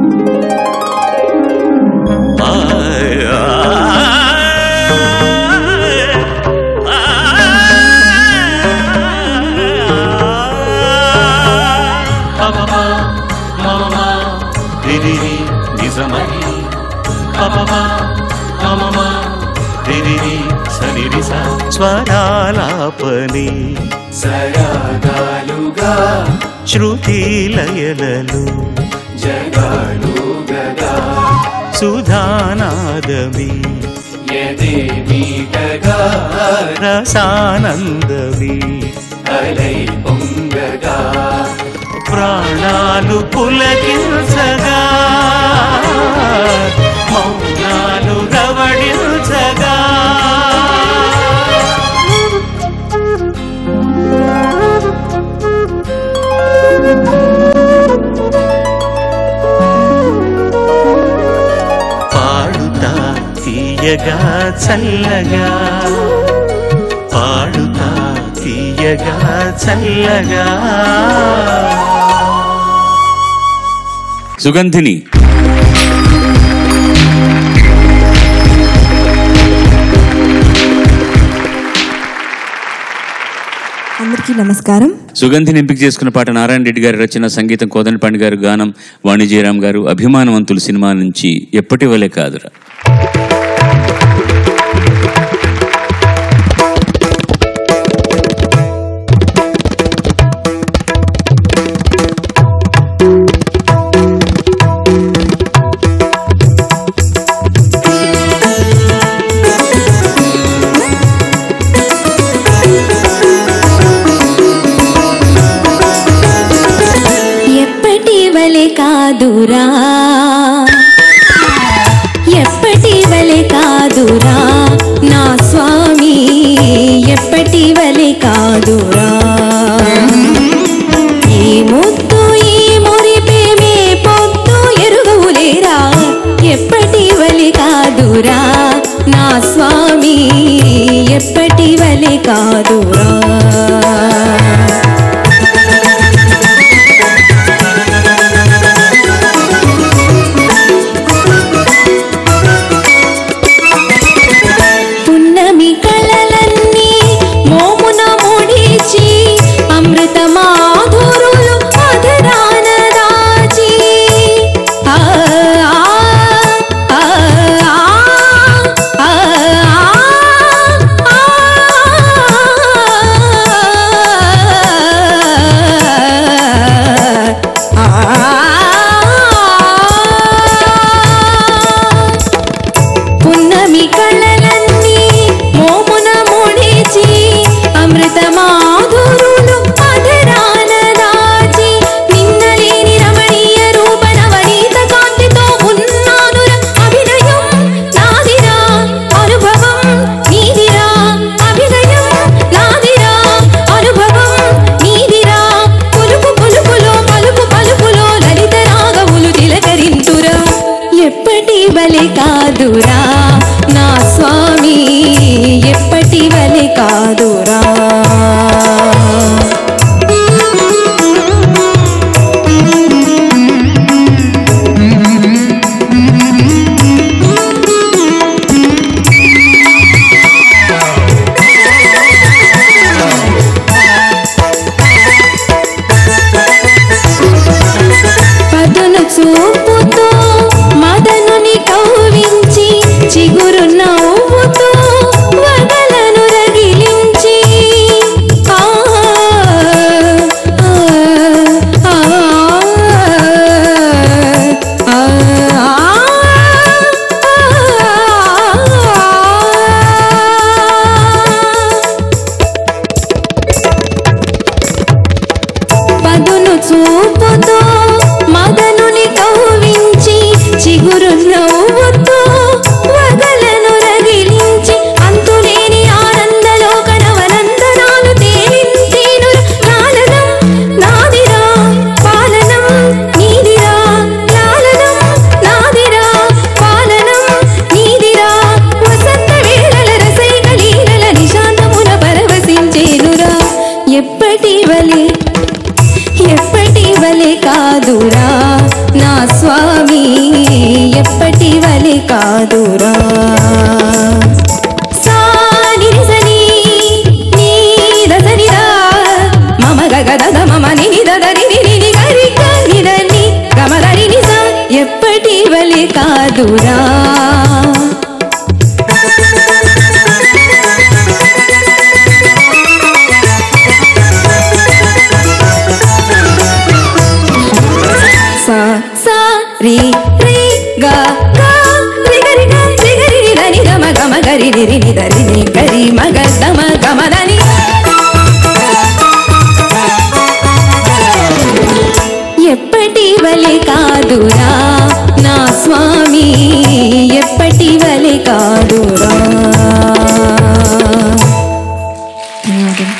స్వరాలాపని సరాగాలుగా శృతి లయలలు జగాలు గగా సుధానాదమి ఎదే మీటగా రసానందమి అలై పొంగగా ప్రాణాలు పులకించగా మౌనాలు రవడించగా పాడుతా తీయగా చల్లగా పాడుతా తీయగా చల్లగా సుగంధిని అందరికీ నమస్కారం సుగంధిని ఎంపిక చేసుకున్న పాట నారాయణ రెడ్డి గారి రచన సంగీతం కోదండపాండి గారు గానం వాణిజ్యరామ్ గారు అభిమానవంతులు సినిమా నుంచి ఎప్పటి వలె కాదురా ఎప్పటి వలె కాదురా ఎప్పటి వలె కాదురా నా స్వామి ఎప్పటి వలె కాదురా ఈ ముద్దు ఈ మురిపేమే పొద్దు ఎరుగులేరా ఎప్పటి వలె కాదురా నా స్వామి ఎప్పటి వలె కాదురా పున్నమి కళలన్నీ మోమున ముడిచి అమృత మాధురులు మధురాన దాచి ఆ, ఆ, ఆ, ఆ, ఆ, ఆ. పున్నమి కళ్ళలన్నీ మోమున ముడిచి అమృత మాధురులు అధరాన దాచి నిన్నలేని రమణీయ రూప నవనీత కాంతితో ఉన్నానుర అభినయం నాదిరా అనుభవం నీదిరా అభినయం నాదిరా అనుభవం నీదిరా పులుపు పులుపులో పలుపు పలుపులో లలిత రాగములు తిలకరింతురా ఎప్పటి వలె కాదురా నా స్వామి ఎప్పటి వలె కాదురా పదును చూపుతో మదనుని కౌవించి చిగురు నవ్వుతో వదలను రగిలించి ఆ, ఆ, ఆ, ఆ, ఆ. పదును చూపుతో మదనుని కౌవించి కాదురా సా ని ని స ని, నీ ద స ని ద, మమ గ గ ద ద మమ ని ని ద ద ని ని ని ని గ రి గ ని ద ని, గ మ ద రి ని స, ఎప్పటి వలె కాదురా సా సా రి రి గ గ రి గ రి గ రి గ రి రి ద ని ద మ గ మ గ రి రి రి ని ద రి ని గ రి మ గ ద మ గ మ ద ని ఎప్పటి వలె కాదురా నా స్వామి ఎప్పటి వలె కాదురా ధన్యవాదాలు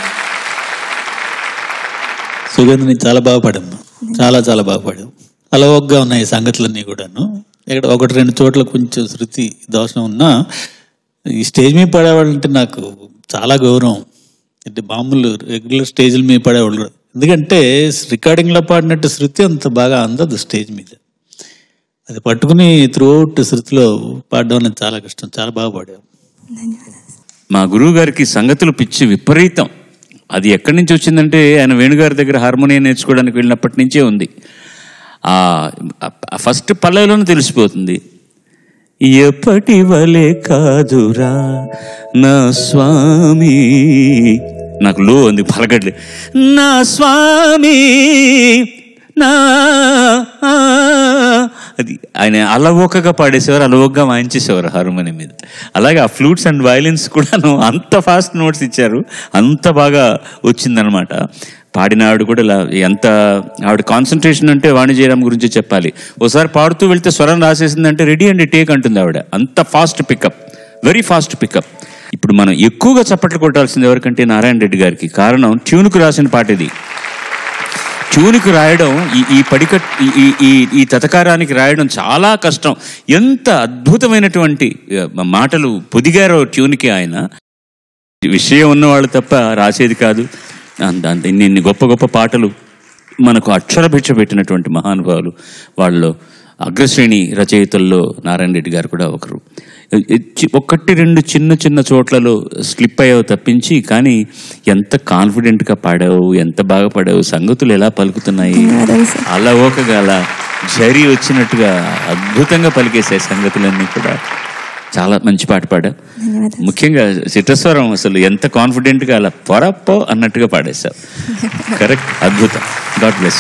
సుగంధిని చాలా బాగా పాడమ్మా చాలా చాలా బాగా పాడావు అలవోగ్గా ఉన్నాయి సంగతులన్నీ కూడాను ఇక్కడ ఒకటి రెండు చోట్ల కొంచెం శృతి దోషం ఉన్నా ఈ స్టేజ్ మీద పాడేవాళ్ళంటే నాకు చాలా గౌరవం అంటే మామూలు రెగ్యులర్ స్టేజ్ల మీద పాడేవాళ్ళు కాదు. ఎందుకంటే రికార్డింగ్లో పాడినట్టు శృతి అంత బాగా అందదు స్టేజ్ మీద అది పట్టుకుని త్రూఅవుట్ శృతిలో పాడడం అనేది చాలా కష్టం చాలా బాగా పాడావు మా గురువు గారికి సంగతులు పిచ్చి విపరీతం అది ఎక్కడి నుంచి వచ్చిందంటే ఆయన వేణుగారి దగ్గర హార్మోనియం నేర్చుకోవడానికి వెళ్ళినప్పటి నుంచే ఉంది ఆ ఆ ఫస్ట్ పల్లెలోనే తెలిసిపోతుంది ఎప్పటి వలె కాదురా నా స్వామి నాకు లో ఉంది పలకట్లే నా స్వామి నా అది ఆయన అలవోకగా పాడేసేవారు అలవోకగా వాయించేసేవారు హార్మోనియం మీద అలాగే ఆ ఫ్లూట్స్ అండ్ వయలిన్స్ కూడాను అంత ఫాస్ట్ నోట్స్ ఇచ్చారు అంత బాగా వచ్చిందనమాట పాడిన ఆవిడ కూడా ఇలా ఎంత ఆవిడ కాన్సన్ట్రేషన్ అంటే వాణిజ్యరామ్ గురించి చెప్పాలి ఒకసారి పాడుతూ వెళ్తే స్వరం రాసేసిందంటే రెడీ అండి టేక్ అంటుంది ఆవిడ అంత fast pickup very fast pickup ఇప్పుడు మనం ఎక్కువగా చప్పట్లు కొట్టాల్సింది ఎవరికంటే నారాయణ రెడ్డి గారికి కారణం ట్యూన్కు రాసిన పాట ఇది ట్యూన్కి రాయడం ఈ ఈ పడికట్ ఈ ఈ- ఈ ఈ తతకారానికి రాయడం చాలా కష్టం ఎంత అద్భుతమైనటువంటి ఆ, మాటలు పొదిగారో ట్యూన్కి ఆయన విషయం ఉన్నవాళ్ళు తప్ప రాసేది కాదు అంత అంత ఇన్ని ఇన్ని గొప్ప గొప్ప పాటలు మనకు అక్షరభిక్ష పెట్టినటువంటి మహానుభావులు వాళ్ళు అగ్రశ్రేణి రచయితల్లో నారాయణ రెడ్డి గారు కూడా ఒకరు చి- ఒకటి రెండు చిన్న చిన్న చోట్లలో స్లిప్ అయ్యావు తప్పించి కానీ ఎంత కాన్ఫిడెంట్గా పాడావు ఎంత బాగా పాడావు సంగతులు ఎలా పలుకుతున్నాయి ధన్యవాదాలు సార్. అలా ఓకగాల జరి వచ్చినట్టుగా అద్భుతంగా పలికేసాయి సంగతులన్నీ కూడా చాలా మంచి పాట పాడా ధన్యవాదాలు ముఖ్యంగా చిట్టస్వరం అసలు ఎంత కాన్ఫిడెంట్గా అలా పొరప్పో అన్నట్టుగా పాడేశావు కరెక్ట్ అద్భుతం గాడ్ బ్లెస్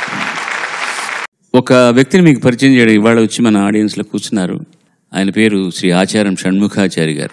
ఒక వ్యక్తిని మీకు పరిచయం చేయడం ఇవాళ వచ్చి మన ఆడియన్స్లో కూర్చున్నారు ఆయన పేరు శ్రీ ఆచార్యం షణ్ముఖాచారి గారు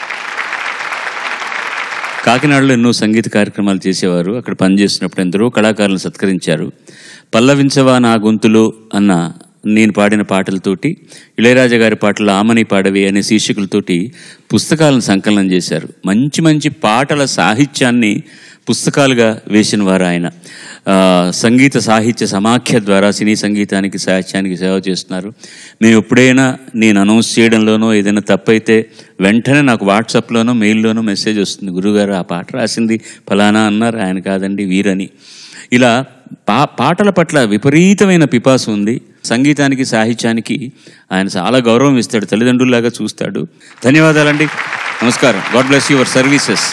కాకినాడలో ఎన్నో సంగీత కార్యక్రమాలు చేసేవారు అక్కడ పనిచేస్తున్నప్పుడు ఎందరో కళాకారులను సత్కరించారు పల్లవించవా నా గొంతులో అన్న నేను పాడిన పాటలతోటి ఇళయరాజా గారి పాటలు ఆమని పాడవి అనే శీర్షికలతోటి పుస్తకాలను సంకలనం చేశారు మంచి మంచి పాటల సాహిత్యాన్ని పుస్తకాలుగా వేసిన వారు ఆయన ఆ, సంగీత సాహిత్య సమాఖ్య ద్వారా సినీ సంగీతానికి సాహిత్యానికి సేవ చేస్తున్నారు మేము ఎప్పుడైనా నేను అనౌన్స్ చేయడంలోనో ఏదైనా తప్పైతే వెంటనే నాకు వాట్సాప్లోనో మెయిల్లోనో మెసేజ్ వస్తుంది గురుగారు ఆ పాట రాసింది ఫలానా అన్నారు ఆయన కాదండి వీరని ఇలా పా పాటల పట్ల విపరీతమైన పిపాస ఉంది సంగీతానికి సాహిత్యానికి ఆయన చాలా గౌరవం ఇస్తాడు తల్లిదండ్రుల్లాగా చూస్తాడు ధన్యవాదాలండి నమస్కారం గాడ్ బ్లెస్ యువర్ సర్వీసెస్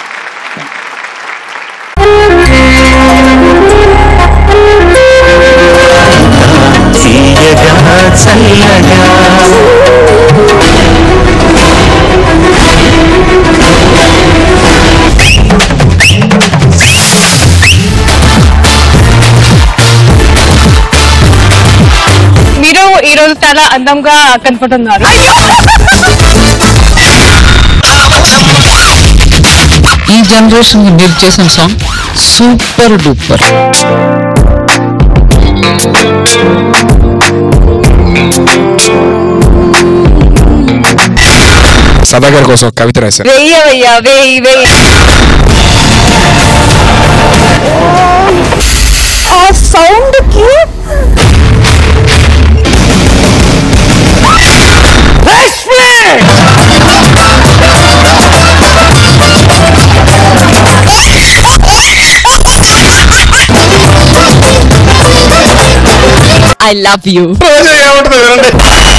తీయగా చల్లగా మీరు ఈ రోజు చాలా అందంగా కనపడుతున్నారు ఈ జనరేషన్ మీరు చేసిన సాంగ్ సూపర్ డూపర్ సదాగర్ కోసం ఒక కవిత రాశారు వెయ్యవయ్యా వెయ్యి వెయ్యి ఆ సౌండ్ కి ఐ లవ్ యూ ఏమంటుంది వినండి